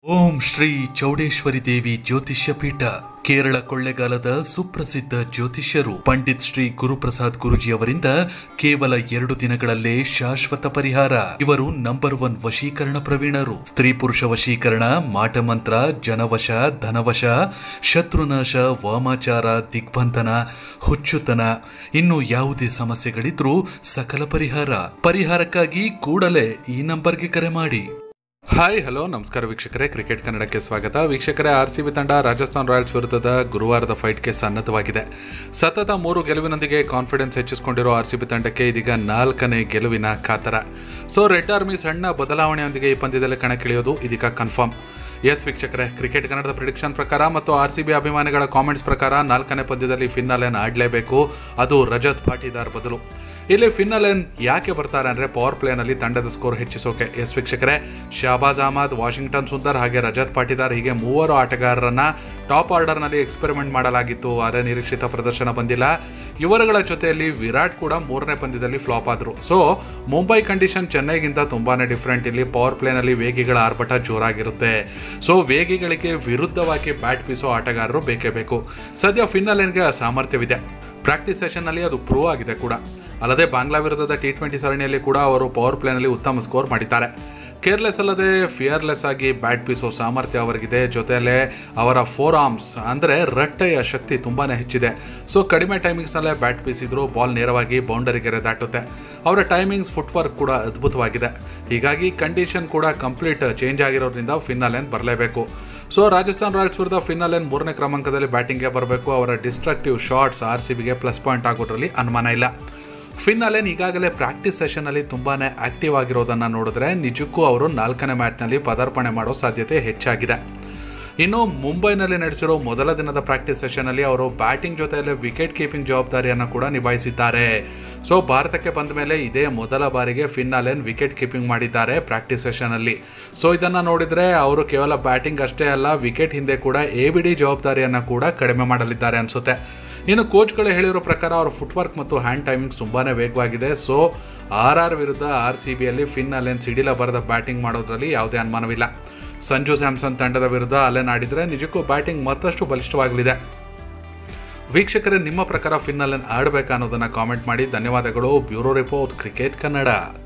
ಓಂ ಶ್ರೀ ಚೌಡೇಶ್ವರಿ ದೇವಿ ಜ್ಯೋತಿಷ್ಯ ಪೀಠ ಕೇರಳ ಕೊಳ್ಳೆಗಾಲದ ಸುಪ್ರಸಿದ್ಧ ಜ್ಯೋತಿಷ್ಯರು ಪಂಡಿತ್ ಶ್ರೀ ಗುರುಪ್ರಸಾದ್ ಗುರುಜಿ ಅವರಿಂದ ಕೇವಲ ಎರಡು ದಿನಗಳಲ್ಲೇ ಶಾಶ್ವತ ಪರಿಹಾರ ಇವರು ನಂಬರ್ ಒನ್ ವಶೀಕರಣ ಪ್ರವೀಣರು ಸ್ತ್ರೀ ಪುರುಷ ವಶೀಕರಣ ಮಾಟಮಂತ್ರ ಜನವಶ ಧನವಶ ಶತ್ರುನಾಶ ವಾಮಾಚಾರ ದಿಗ್ಬಂಧನ ಹುಚ್ಚುತನ ಇನ್ನು ಯಾವುದೇ ಸಮಸ್ಯೆಗಳಿದ್ರೂ ಸಕಲ ಪರಿಹಾರ ಪರಿಹಾರಕ್ಕಾಗಿ ಕೂಡಲೇ ಈ ನಂಬರ್ಗೆ ಕರೆ ಮಾಡಿ ಹಾಯ್ ಹಲೋ ನಮಸ್ಕಾರ ವೀಕ್ಷಕರೇ ಕ್ರಿಕೆಟ್ ಕನ್ನಡಕ್ಕೆ ಸ್ವಾಗತ ವೀಕ್ಷಕರೇ ಆರ್ ಸಿ ಬಿ ತಂಡ ರಾಜಸ್ಥಾನ್ ರಾಯಲ್ಸ್ ವಿರುದ್ಧದ ಗುರುವಾರದ ಫೈಟ್ಗೆ ಸನ್ನದ್ಧವಾಗಿದೆ ಸತತ ಮೂರು ಗೆಲುವಿನೊಂದಿಗೆ ಕಾನ್ಫಿಡೆನ್ಸ್ ಹೆಚ್ಚಿಸಿಕೊಂಡಿರೋ ಆರ್ ಸಿ ಬಿ ತಂಡಕ್ಕೆ ಇದೀಗ ನಾಲ್ಕನೇ ಗೆಲುವಿನ ಕಾತರ ಸೊ ರೆಡ್ ಆರ್ಮಿ ಸಣ್ಣ ಬದಲಾವಣೆಯೊಂದಿಗೆ ಈ ಪಂದ್ಯದಲ್ಲಿ ಕಣಕ್ಕಿಳಿಯೋದು ಇದೀಗ ಕನ್ಫರ್ಮ್ ಎಸ್ ವೀಕ್ಷಕರೇ ಕ್ರಿಕೆಟ್ ಕನ್ನಡದ ಪ್ರಿಡಿಕ್ಷನ್ ಪ್ರಕಾರ ಮತ್ತು ಆರ್ ಸಿ ಬಿ ಅಭಿಮಾನಿಗಳ ಕಾಮೆಂಟ್ಸ್ ಪ್ರಕಾರ ನಾಲ್ಕನೇ ಪಂದ್ಯದಲ್ಲಿ ಫಿನ್ನಾಲೆನ್ ಆಡಲೇಬೇಕು ಅದು ರಜತ್ ಪಾಟೀದಾರ್ ಬದಲು ಇಲ್ಲಿ ಫಿನ್ನಲೆನ್ ಯಾಕೆ ಬರ್ತಾರೆ ಅಂದರೆ ಪವರ್ ಪ್ಲೇನಲ್ಲಿ ತಂಡದ ಸ್ಕೋರ್ ಹೆಚ್ಚಿಸೋಕೆ ಎಸ್ ವೀಕ್ಷಕರೇ ಶಹಬಾಜ್ ಅಹಮದ್ ವಾಷಿಂಗ್ಟನ್ ಸುಂದರ್ ಹಾಗೆ ರಜತ್ ಪಾಟೀದಾರ್ ಹೀಗೆ ಮೂವರು ಆಟಗಾರರನ್ನ ಟಾಪ್ ಆರ್ಡರ್ನಲ್ಲಿ ಎಕ್ಸ್ಪೆರಿಮೆಂಟ್ ಮಾಡಲಾಗಿತ್ತು ಆದರೆ ನಿರೀಕ್ಷಿತ ಪ್ರದರ್ಶನ ಬಂದಿಲ್ಲ ಇವರುಗಳ ಜೊತೆಯಲ್ಲಿ ವಿರಾಟ್ ಕೂಡ ಮೂರನೇ ಪಂದ್ಯದಲ್ಲಿ ಫ್ಲಾಪ್ ಆದರು ಸೊ ಮುಂಬೈ ಕಂಡೀಷನ್ ಚೆನ್ನೈಗಿಂತ ತುಂಬಾನೇ ಡಿಫ್ರೆಂಟ್ ಇಲ್ಲಿ ಪವರ್ ಪ್ಲೇನಲ್ಲಿ ವೇಗಿಗಳ ಆರ್ಭಟ ಜೋರಾಗಿರುತ್ತೆ ಸೊ ವೇಗಿಗಳಿಗೆ ವಿರುದ್ಧವಾಗಿ ಬ್ಯಾಟ್ ಬೀಸೋ ಆಟಗಾರರು ಬೇಕೇ ಬೇಕು ಸದ್ಯ ಫಿನ್ನಲೆನ್ಗೆ ಸಾಮರ್ಥ್ಯವಿದೆ ಪ್ರಾಕ್ಟೀಸ್ ಸೆಷನ್ನಲ್ಲಿ ಅದು ಪ್ರೂವ್ ಆಗಿದೆ ಕೂಡ ಅಲ್ಲದೆ ಬಾಂಗ್ಲಾ ವಿರುದ್ಧದ ಟಿ ಟ್ವೆಂಟಿ ಸರಣಿಯಲ್ಲಿ ಕೂಡ ಅವರು ಪವರ್ ಪ್ಲೇನಲ್ಲಿ ಉತ್ತಮ ಸ್ಕೋರ್ ಮಾಡಿದ್ದಾರೆ ಕೇರ್ಲೆಸ್ ಅಲ್ಲದೆ ಫಿಯರ್ಲೆಸ್ ಆಗಿ ಬ್ಯಾಟ್ ಬೀಸೋ ಸಾಮರ್ಥ್ಯ ಅವರಿಗಿದೆ ಜೊತೆಯಲ್ಲೇ ಅವರ ಫೋರ್ ಆರ್ಮ್ಸ್ ಅಂದರೆ ರಟ್ಟೆಯ ಶಕ್ತಿ ತುಂಬಾ ಹೆಚ್ಚಿದೆ ಸೊ ಕಡಿಮೆ ಟೈಮಿಂಗ್ಸ್ನಲ್ಲೇ ಬ್ಯಾಟ್ ಬೀಸಿದ್ರು ಬಾಲ್ ನೇರವಾಗಿ ಬೌಂಡರಿ ಗೆರೆ ದಾಟುತ್ತೆ ಅವರ ಟೈಮಿಂಗ್ಸ್ ಫುಟ್ವರ್ಕ್ ಕೂಡ ಅದ್ಭುತವಾಗಿದೆ ಹೀಗಾಗಿ ಕಂಡೀಷನ್ ಕೂಡ ಕಂಪ್ಲೀಟ್ ಚೇಂಜ್ ಆಗಿರೋದ್ರಿಂದ ಫಿನ್ನಾಲೆನ್ ಬರಲೇಬೇಕು ಸೊ ರಾಜಸ್ಥಾನ್ ರಾಯಲ್ಸ್ ವಿರುದ್ಧ ಫಿನ್ನಾಲೆನ್ ಮೂರನೇ ಕ್ರಮಾಂಕದಲ್ಲಿ ಬ್ಯಾಟಿಂಗ್ಗೆ ಬರಬೇಕು ಅವರ ಡಿಸ್ಟ್ರಕ್ಟಿವ್ ಶಾಟ್ಸ್ ಆರ್ ಸಿ ಬಿಗೆ ಪ್ಲಸ್ ಪಾಯಿಂಟ್ ಆಗೋದ್ರಲ್ಲಿ ಅನುಮಾನ ಇಲ್ಲ ಫಿನ್ನಾಲೆನ್ ಈಗಾಗಲೇ ಪ್ರಾಕ್ಟೀಸ್ ಸೆಷನಲ್ಲಿ ತುಂಬಾ ಆಕ್ಟಿವ್ ಆಗಿರೋದನ್ನು ನೋಡಿದ್ರೆ ನಿಜಕ್ಕೂ ಅವರು ನಾಲ್ಕನೇ ಮ್ಯಾಚ್ನಲ್ಲಿ ಪದಾರ್ಪಣೆ ಮಾಡೋ ಸಾಧ್ಯತೆ ಹೆಚ್ಚಾಗಿದೆ ಇನ್ನು ಮುಂಬೈನಲ್ಲಿ ನಡೆಸಿರೋ ಮೊದಲ ದಿನದ ಪ್ರಾಕ್ಟೀಸ್ ಸೆಷನಲ್ಲಿ ಅವರು ಬ್ಯಾಟಿಂಗ್ ಜೊತೆಯಲ್ಲೇ ವಿಕೆಟ್ ಕೀಪಿಂಗ್ ಜವಾಬ್ದಾರಿಯನ್ನು ಕೂಡ ನಿಭಾಯಿಸಿದ್ದಾರೆ ಸೊ ಭಾರತಕ್ಕೆ ಬಂದ ಮೇಲೆ ಇದೇ ಮೊದಲ ಬಾರಿಗೆ ಫಿನ್ನಾಲೆನ್ ವಿಕೆಟ್ ಕೀಪಿಂಗ್ ಮಾಡಿದ್ದಾರೆ ಪ್ರಾಕ್ಟೀಸ್ ಸೆಷನಲ್ಲಿ ಸೊ ಇದನ್ನು ನೋಡಿದರೆ ಅವರು ಕೇವಲ ಬ್ಯಾಟಿಂಗ್ ಅಷ್ಟೇ ಅಲ್ಲ ವಿಕೆಟ್ ಹಿಂದೆ ಕೂಡ ಎ ಬಿ ಡಿ ಜವಾಬ್ದಾರಿಯನ್ನು ಕೂಡ ಕಡಿಮೆ ಮಾಡಲಿದ್ದಾರೆ ಅನಿಸುತ್ತೆ ಇನ್ನು ಕೋಚ್ಗಳು ಹೇಳಿರೋ ಪ್ರಕಾರ ಅವರ ಫುಟ್ವರ್ಕ್ ಮತ್ತು ಹ್ಯಾಂಡ್ ಟೈಮಿಂಗ್ಸ್ ತುಂಬಾ ವೇಗವಾಗಿದೆ ಸೊ ಆರ್ ಆರ್ ವಿರುದ್ಧ ಆರ್ ಸಿ ಬಿಯಲ್ಲಿ ಫಿನ್ ಅಲೆನ್ ಸಿಡಿಲ ಬರದ ಬ್ಯಾಟಿಂಗ್ ಮಾಡೋದ್ರಲ್ಲಿ ಯಾವುದೇ ಅನುಮಾನವಿಲ್ಲ ಸಂಜು ಸ್ಯಾಮ್ಸನ್ ತಂಡದ ವಿರುದ್ಧ ಅಲೆನ್ ಆಡಿದರೆ ನಿಜಕ್ಕೂ ಬ್ಯಾಟಿಂಗ್ ಮತ್ತಷ್ಟು ಬಲಿಷ್ಠವಾಗಲಿದೆ ವೀಕ್ಷಕರೇ ನಿಮ್ಮ ಪ್ರಕಾರ ಫಿನ್ ಅಲೆನ್ ಆಡಬೇಕಾ ಅನ್ನೋದನ್ನು ಕಾಮೆಂಟ್ ಮಾಡಿ ಧನ್ಯವಾದಗಳು ಬ್ಯೂರೋ ರಿಪೋರ್ಟ್ ಕ್ರಿಕೆಟ್ ಕನ್ನಡ